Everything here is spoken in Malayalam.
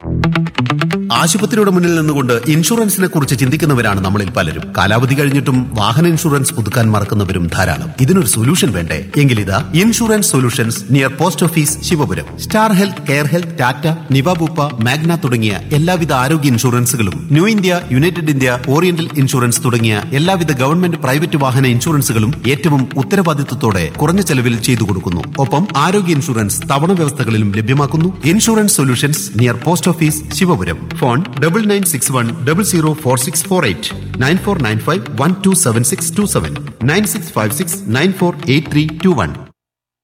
ആശുപത്രിയുടെ മുന്നിൽ നിന്നുകൊണ്ട് ഇൻഷുറൻസിനെ കുറിച്ച് ചിന്തിക്കുന്നവരാണ് നമ്മളിൽ പലരും കാലാവധി കഴിഞ്ഞിട്ടും വാഹന ഇൻഷുറൻസ് പുതുക്കാൻ മറക്കുന്നവരും ധാരാളം ഇതിനൊരു സൊല്യൂഷൻ വേണ്ടേ എങ്കിലിതാ insurance solutions near post office Sivapuram star health care health Tata Niva Bupa Magna തുടങ്ങിയ എല്ലാവിധ ആരോഗ്യ ഇൻഷുറൻസുകളും new India united India oriental insurance തുടങ്ങിയ എല്ലാവിധ ഗവൺമെന്റ് പ്രൈവറ്റ് വാഹന ഇൻഷുറൻസുകളും ഏറ്റവും ഉത്തരവാദിത്വത്തോടെ കുറഞ്ഞ ചെലവിൽ ചെയ്തു കൊടുക്കുന്നു ഒപ്പം ആരോഗ്യ ഇൻഷുറൻസ് തവണ വ്യവസ്ഥകളിലും ലഭ്യമാക്കുന്നു insurance solutions near post office Sivapuram phone double nine six one double zero four six four eight nine four nine five one two seven six two seven nine six five six nine four eight three two one